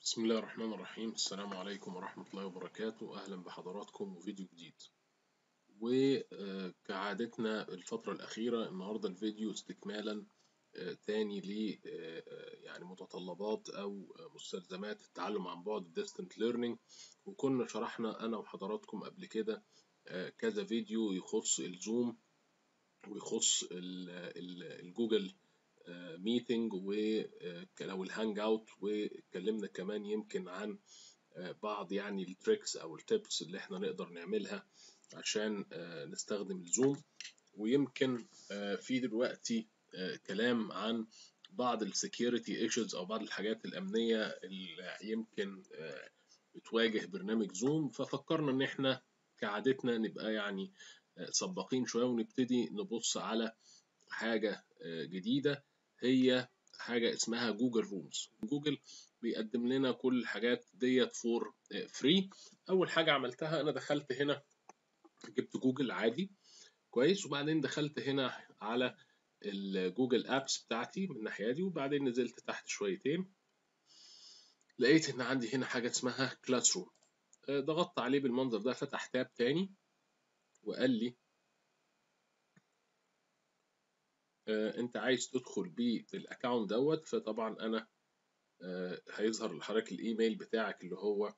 بسم الله الرحمن الرحيم السلام عليكم ورحمة الله وبركاته أهلا بحضراتكم وفيديو جديد وكعادتنا الفترة الأخيرة النهاردة الفيديو استكمالا تاني ل يعني متطلبات أو مستلزمات التعلم عن بعد Distant Learning وكنا شرحنا أنا وحضراتكم قبل كده كذا فيديو يخص الزوم ويخص الجوجل ميتنج او الهانج اوت واتكلمنا كمان يمكن عن بعض يعني التريكس او التيبس اللي احنا نقدر نعملها عشان نستخدم الزوم ويمكن في دلوقتي كلام عن بعض السكيورتي ايشوز او بعض الحاجات الامنيه اللي يمكن بتواجه برنامج زوم ففكرنا ان احنا كعادتنا نبقى يعني سباقين شويه ونبتدي نبص على حاجه جديده هي حاجة اسمها جوجل رومز جوجل بيقدم لنا كل الحاجات ديت فور فري أول حاجة عملتها أنا دخلت هنا جبت جوجل عادي كويس وبعدين دخلت هنا على الجوجل ابس بتاعتي من الناحية دي وبعدين نزلت تحت شويتين لقيت ان عندي هنا حاجة اسمها كلاس روم ضغطت عليه بالمنظر ده فتح تاب تاني وقال لي انت عايز تدخل بالاكونت دوت فطبعا انا هيظهر لحضرتك الايميل بتاعك اللي هو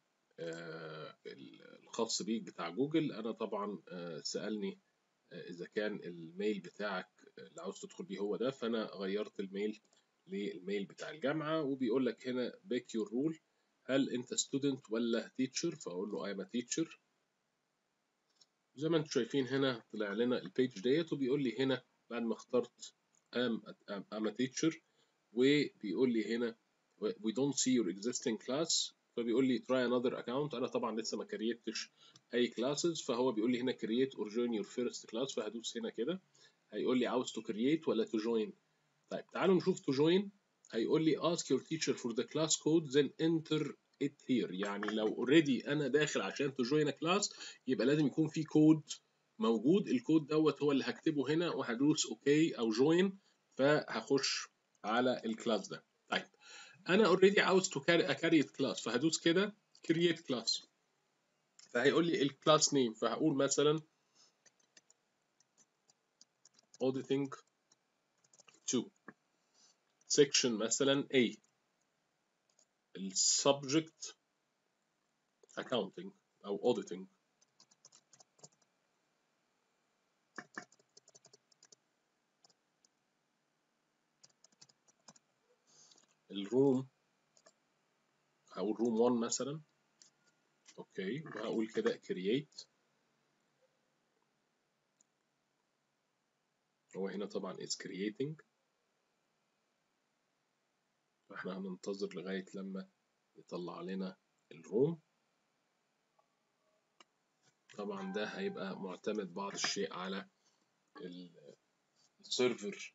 الخاص بيك بتاع جوجل انا طبعا سالني اذا كان الميل بتاعك اللي عاوز تدخل بيه هو ده فانا غيرت الميل للميل بتاع الجامعه وبيقول لك هنا بيك يور رول هل انت ستودنت ولا تيتشر فاقول له ايم تيتشر زي ما انتم شايفين هنا طلع لنا البيج ديت وبيقول لي هنا بعد ما اخترت am a, am a teacher وبيقول لي هنا we don't see your existing class فبيقول لي try another account انا طبعا لسه ما كريتش اي classes فهو بيقول لي هنا create or join your first class فهدوس هنا كده هيقول لي عاوز to create ولا to join طيب تعالوا نشوف to join هيقول لي ask your teacher for the class code then enter it here يعني لو already انا داخل عشان to join a class يبقى لازم يكون في كود موجود الكود دوت هو اللي هكتبه هنا وهدوس اوكي او جوين فهخش على الكلاس ده طيب انا اوريدي عاوز تو اكريت كلاس فهدوس كده كرييت كلاس فهيقول لي الكلاس نيم فهقول مثلا auditing 2 section مثلا A السبجكت accounting او auditing الروم هقول روم 1 مثلا اوكي وهقول كده create هو هنا طبعا is creating فاحنا هننتظر لغاية لما يطلع لنا الروم طبعا ده هيبقى معتمد بعض الشيء على السيرفر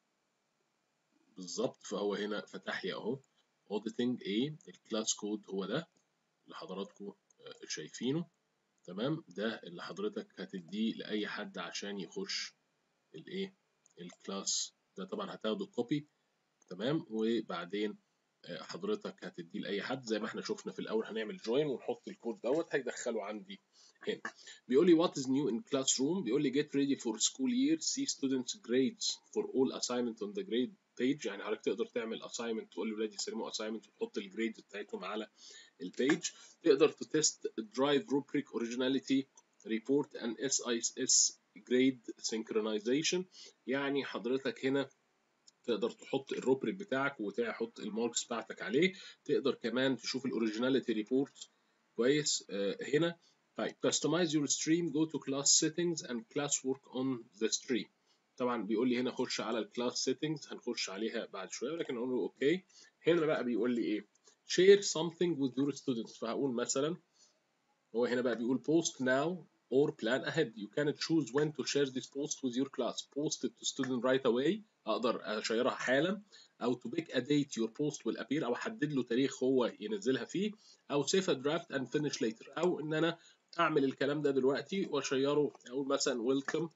بالظبط فهو هنا فتح لي اهو auditing A الكلاس كود هو ده اللي حضراتكم شايفينه تمام ده اللي حضرتك هتديه لاي حد عشان يخش الايه الكلاس ده طبعا هتاخده كوبي تمام وبعدين حضرتك هتديه لاي حد زي ما احنا شفنا في الاول هنعمل جوين ونحط الكود دوت هيدخله عندي هنا بيقول لي what is new in classroom بيقول لي get ready for school year see students grades for all assignment on the grade page يعني حضرتك تقدر تعمل assignment تقول لولادي يسلموا assignment وتحط الجريدز بتاعتهم على البيج تقدر تتست drive rubric originality report and SIS grade synchronization يعني حضرتك هنا تقدر تحط الروبريك بتاعك وتحط الماركس بتاعتك عليه تقدر كمان تشوف الاوريجيناليتي ريبورت كويس آه هنا طيب customize your stream go to class settings and class work on the stream طبعا بيقول لي هنا خش على الكلاس سيتنجز هنخش عليها بعد شويه ولكن اقول له اوكي هنا بقى بيقول لي ايه share something with your students فهقول مثلا هو هنا بقى بيقول post now or plan ahead you can choose when to share this post with your class post it to student right away اقدر اشيرها حالا او to pick a date your post will appear او احدد له تاريخ هو ينزلها فيه او save a draft and finish later او ان انا اعمل الكلام ده دلوقتي واشيره اقول مثلا welcome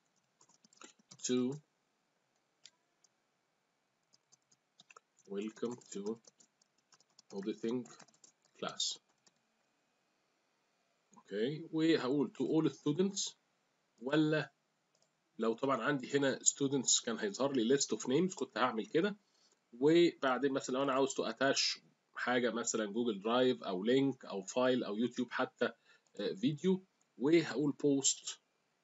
to welcome to auditing class اوكي وهقول to all students ولا لو طبعا عندي هنا students كان هيظهر لي list of names كنت هعمل كده وبعدين مثلا لو انا عاوز تو اتاش حاجه مثلا جوجل درايف او لينك او فايل او يوتيوب حتى فيديو وهقول بوست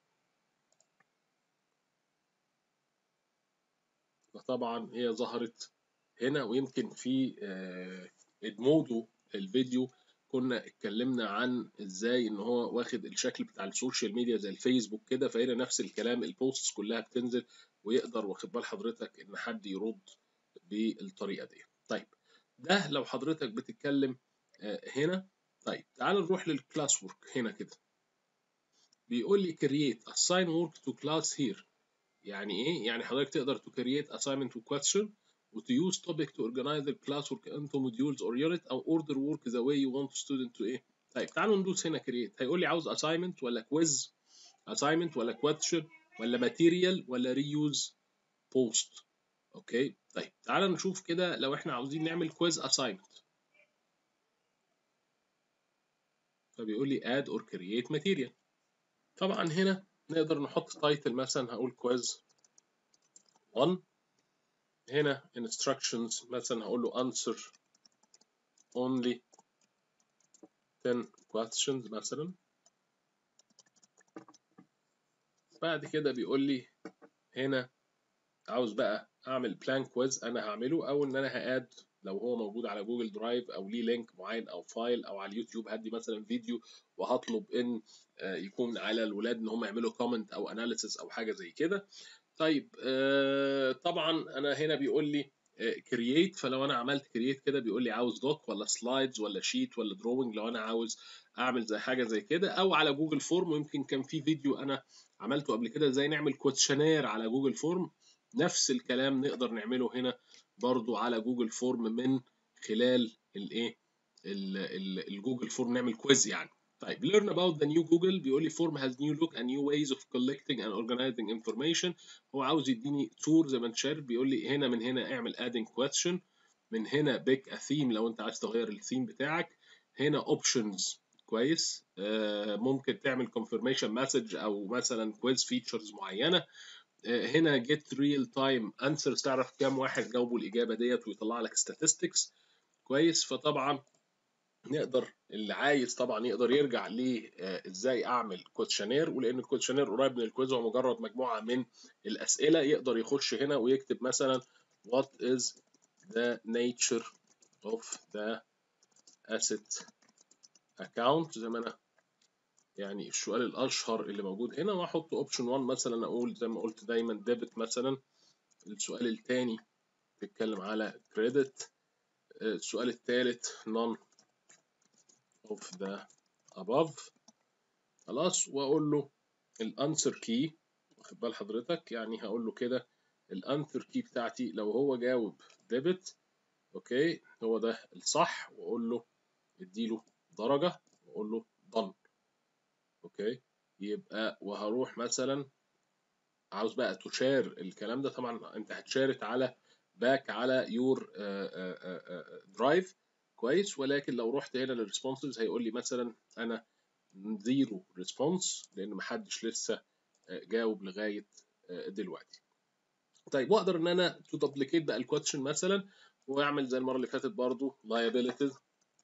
فطبعا هي ظهرت هنا ويمكن في ادمودو الفيديو كنا اتكلمنا عن ازاي ان هو واخد الشكل بتاع السوشيال ميديا زي الفيسبوك كده فهنا نفس الكلام البوستس كلها بتنزل ويقدر واخد بال حضرتك ان حد يرد بالطريقه دي طيب ده لو حضرتك بتتكلم هنا طيب تعال نروح للكلاس ورك هنا كده بيقول لي create assign work to class here يعني ايه يعني حضرتك تقدر to create assignment to question و to use topic to organize the class work into modules or unit او order work the way you want student to ايه طيب تعالوا ندوس هنا create هيقول لي عاوز assignment ولا quiz assignment ولا question ولا material ولا reuse post اوكي طيب تعالى نشوف كده لو احنا عاوزين نعمل كويز assignment فبيقول لي add or create material طبعا هنا نقدر نحط تايتل مثلا هقول كويز 1 هنا instructions مثلا هقول له answer only 10 questions مثلا بعد كده بيقول لي هنا عاوز بقى اعمل بلان كويز انا هعمله او ان انا هاد لو هو موجود على جوجل درايف او ليه لينك معين او فايل او على اليوتيوب هدي مثلا فيديو وهطلب ان يكون على الولاد ان هم يعملوا كومنت او اناليسيس او حاجه زي كده طيب طبعا انا هنا بيقول لي كرييت فلو انا عملت كرييت كده بيقول لي عاوز دوك ولا سلايدز ولا شيت ولا دروينج لو انا عاوز اعمل زي حاجه زي كده او على جوجل فورم ويمكن كان في فيديو انا عملته قبل كده ازاي نعمل كوتشنير على جوجل فورم نفس الكلام نقدر نعمله هنا برضو على جوجل فورم من خلال الايه الجوجل فورم نعمل كويز يعني طيب learn about the new Google بيقول لي form has new look and new ways of collecting and organizing information هو عاوز يديني تور زي ما انت شايف بيقول لي هنا من هنا اعمل adding question من هنا pick a theme لو انت عايز تغير الثيم بتاعك هنا options كويس آه ممكن تعمل confirmation message او مثلا quiz features معينه هنا get real time answers تعرف كام واحد جاوبوا الإجابة ديت ويطلع لك statistics كويس فطبعا نقدر اللي عايز طبعا يقدر يرجع ليه ازاي اعمل كوتشنير ولان الكوتشنير قريب من الكويز هو مجرد مجموعه من الاسئله يقدر يخش هنا ويكتب مثلا what is the nature of the asset account زي ما انا يعني السؤال الاشهر اللي موجود هنا واحط اوبشن 1 مثلا اقول زي ما قلت دايما ديبت مثلا السؤال الثاني بيتكلم على كريدت السؤال الثالث none of the above خلاص واقول له الانسر كي واخد بال حضرتك يعني هقول له كده الانسر كي بتاعتي لو هو جاوب ديبت اوكي هو ده الصح واقول له اديله درجه واقول له done اوكي يبقى وهروح مثلا عاوز بقى تشار الكلام ده طبعا انت هتشارت على باك على يور درايف كويس ولكن لو رحت هنا للريسبونسز هيقول لي مثلا انا زيرو ريسبونس لان محدش لسه جاوب لغايه دلوقتي طيب واقدر ان انا تو دوبليكيت بقى الكويشن مثلا واعمل زي المره اللي فاتت برضو liabilities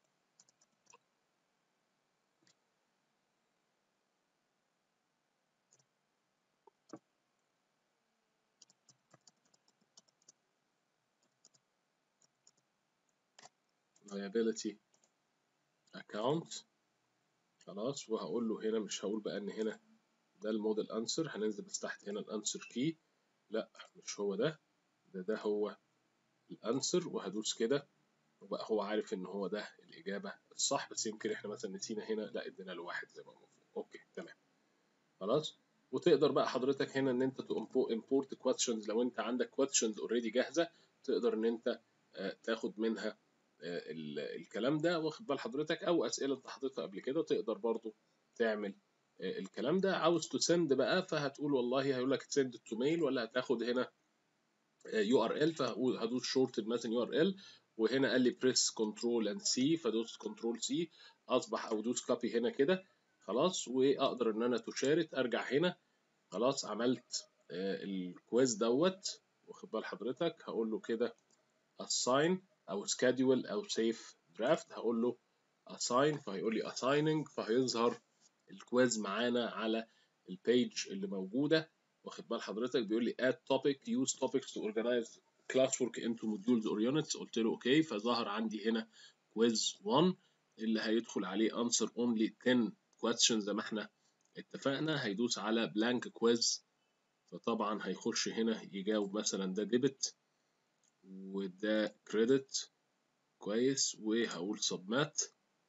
liability account خلاص وهقول له هنا مش هقول بقى ان هنا ده الموديل انسر هننزل بس تحت هنا الانسر كي لا مش هو ده ده ده هو الانسر وهدوس كده وبقى هو عارف ان هو ده الاجابه الصح بس يمكن احنا مثلا نسينا هنا لا ادينا له واحد زي ما هو اوكي تمام خلاص وتقدر بقى حضرتك هنا ان انت امبورت كويشنز لو انت عندك كويشنز اوريدي جاهزه تقدر ان انت تاخد منها الكلام ده واخد بال حضرتك او اسئله انت حاططها قبل كده تقدر برضو تعمل الكلام ده عاوز تسند بقى فهتقول والله هيقول لك تسند تو ميل ولا هتاخد هنا يو ار ال فهدوس شورت مثلا يو ار ال وهنا قال لي بريس كنترول اند سي فدوس كنترول سي اصبح او دوس كوبي هنا كده خلاص واقدر ان انا تشارت ارجع هنا خلاص عملت آه الكويز دوت واخد بال حضرتك هقول له كده assign او schedule او save draft هقول له assign فهيقول لي assigning فهيظهر الكويز معانا على البيج اللي موجوده واخد بال حضرتك بيقول لي add topic use topics to organize classwork into modules or units قلت له اوكي فظهر عندي هنا quiz 1 اللي هيدخل عليه answer only 10 questions زي ما احنا اتفقنا هيدوس على blank quiz فطبعا هيخش هنا يجاوب مثلا ده debit وده credit كويس وهقول submit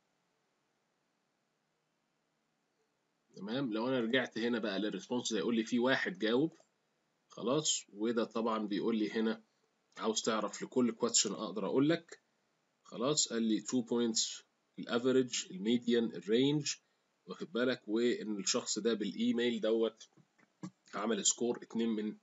تمام لو انا رجعت هنا بقى للريسبونس هيقول لي في واحد جاوب خلاص وده طبعا بيقول لي هنا عاوز تعرف لكل question اقدر اقول لك خلاص قال لي 2 points الافريج الميديان الرينج واخد بالك وان الشخص ده بالايميل دوت عمل سكور 2 من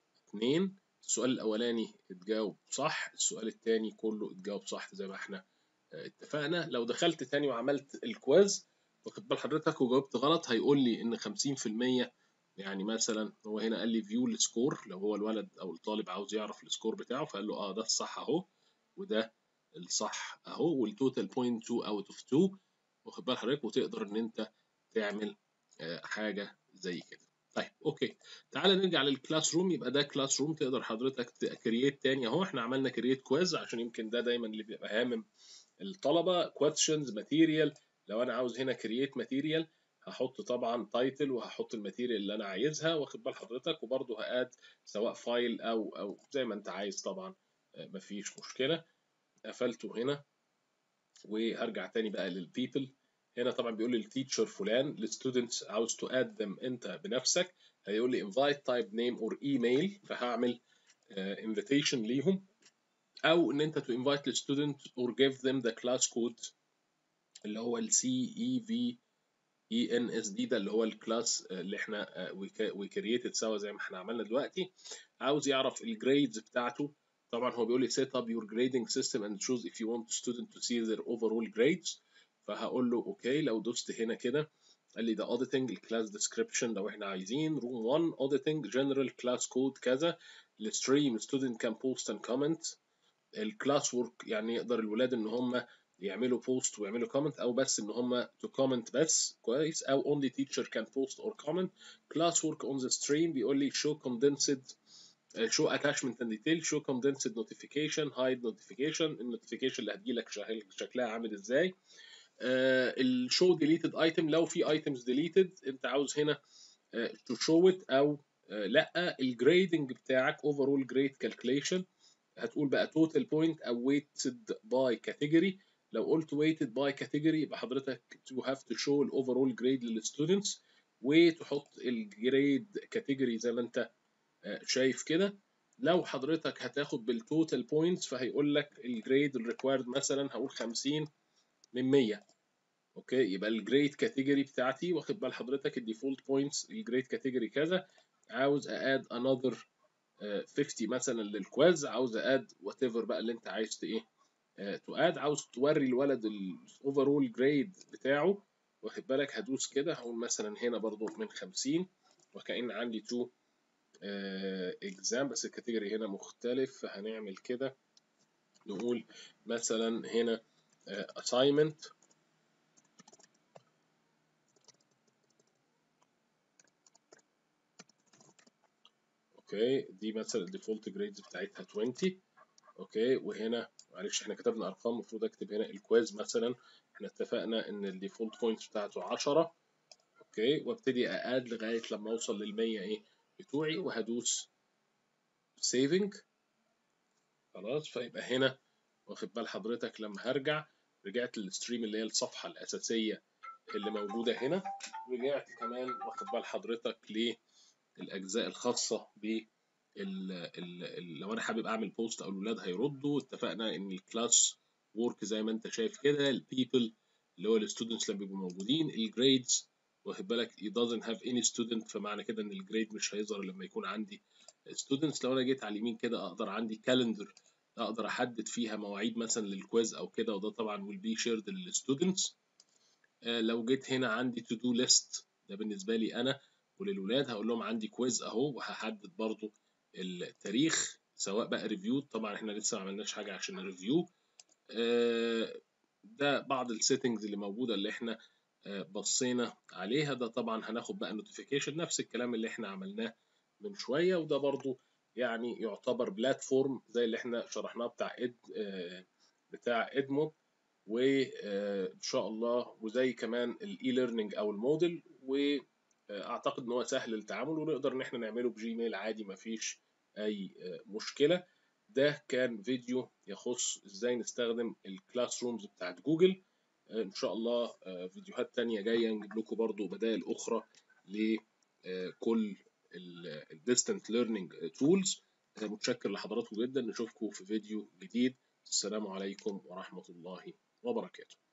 2 السؤال الاولاني اتجاوب صح السؤال الثاني كله اتجاوب صح زي ما احنا اتفقنا لو دخلت تاني وعملت الكويز واخد بال حضرتك وجاوبت غلط هيقول لي ان 50% يعني مثلا هو هنا قال لي فيو السكور لو هو الولد او الطالب عاوز يعرف السكور بتاعه فقال له اه ده الصح اهو وده الصح اهو والتوتال بوينت 2 اوت اوف 2 واخد بال حضرتك وتقدر ان انت تعمل حاجه زي كده طيب اوكي تعالى نرجع للكلاس روم يبقى ده كلاس روم تقدر حضرتك تكريت تاني اهو احنا عملنا كرييت كويز عشان يمكن ده دايما اللي بيبقى هامم الطلبه كويستشنز ماتيريال لو انا عاوز هنا كرييت ماتيريال هحط طبعا تايتل وهحط الماتيريال اللي انا عايزها واخد بال حضرتك وبرده هاد سواء فايل او او زي ما انت عايز طبعا مفيش مشكله قفلته هنا وهرجع تاني بقى للبيبل هنا طبعا بيقول لي التيتشر فلان الستودنتس عاوز تو اد ذم انت بنفسك هيقول لي invite type name or email فهعمل uh, invitation ليهم او ان انت to invite the student or give them the class code اللي هو ال C E V E N S D ده اللي هو الكلاس اللي احنا we created سوا زي ما احنا عملنا دلوقتي عاوز يعرف الجريدز بتاعته طبعا هو بيقول لي set up your grading system and choose if you want the student to see their overall grades فهقول له اوكي لو دوست هنا كده قال لي ده auditing الكلاس description لو احنا عايزين room 1 auditing general class code كذا الستريم student can post and comment الكلاس ورك يعني يقدر الولاد ان هم يعملوا بوست ويعملوا كومنت او بس ان هم تو كومنت بس كويس او only teacher can post or comment class work on the stream بيقول لي show condensed show attachment and detail show condensed notification hide notification النوتيفيكيشن اللي هتجيلك شكلها عامل ازاي الشو ديليتد ايتم لو في ايتمز ديليتد انت عاوز هنا تو شو ات او لا الجريدنج بتاعك overall grade calculation هتقول بقى total point او weighted by category لو قلت weighted by category يبقى حضرتك to have to show ال overall grade للستودنتس وتحط الجريد category زي ما انت شايف كده لو حضرتك هتاخد بالتوتال بوينتس فهيقول لك الجريد الريكوايرد مثلا هقول 50 من 100 اوكي يبقى الجريد كاتيجوري بتاعتي واخد بال حضرتك الديفولت بوينتس الجريد كاتيجوري كذا عاوز اد انذر 50 مثلا للكويز عاوز اد وات ايفر بقى اللي انت عايز ايه تو اد عاوز توري الولد الاوفرول جريد بتاعه واخد بالك هدوس كده هقول مثلا هنا برضو من 50 وكأن عندي تو اكزام بس الكاتيجوري هنا مختلف فهنعمل كده نقول مثلا هنا assignment اوكي دي مثلا الديفولت جريدز بتاعتها 20 اوكي وهنا معلش احنا كتبنا ارقام المفروض اكتب هنا الكويز مثلا احنا اتفقنا ان الديفولت بوينتس بتاعته 10 اوكي وابتدي اقاد لغايه لما اوصل لل 100 ايه بتوعي وهدوس سيفنج خلاص فيبقى هنا واخد بال حضرتك لما هرجع رجعت للستريم اللي هي الصفحه الاساسيه اللي موجوده هنا رجعت كمان واخد بال حضرتك للاجزاء الخاصه ب لو انا حابب اعمل بوست او الاولاد هيردوا اتفقنا ان الكلاس وورك زي ما انت شايف كده البيبل اللي هو الستودنتس اللي بيبقوا موجودين الجريدز واخد بالك it doesn't have any student فمعنى كده ان الجريد مش هيظهر لما يكون عندي students لو انا جيت على اليمين كده اقدر عندي كالندر اقدر احدد فيها مواعيد مثلا للكويز او كده وده طبعا will be shared للستودنتس لو جيت هنا عندي to do list ده بالنسبه لي انا وللولاد هقول لهم عندي كويز اهو وهحدد برضو التاريخ سواء بقى ريفيو طبعا احنا لسه ما عملناش حاجه عشان الريفيو ده بعض السيتنجز اللي موجوده اللي احنا بصينا عليها ده طبعا هناخد بقى نوتيفيكيشن نفس الكلام اللي احنا عملناه من شويه وده برضو يعني يعتبر بلاتفورم زي اللي احنا شرحناه بتاع اد بتاع ادمو وان شاء الله وزي كمان الاي ليرنينج او الموديل واعتقد ان هو سهل التعامل ونقدر ان احنا نعمله بجيميل عادي مفيش اي مشكله ده كان فيديو يخص ازاي نستخدم الكلاس رومز بتاعت جوجل ان شاء الله فيديوهات تانية جايه نجيب لكم برضو بدائل اخرى لكل الديستنت ليرنينج تولز متشكر لحضراتكم جدا نشوفكم في فيديو جديد السلام عليكم ورحمه الله وبركاته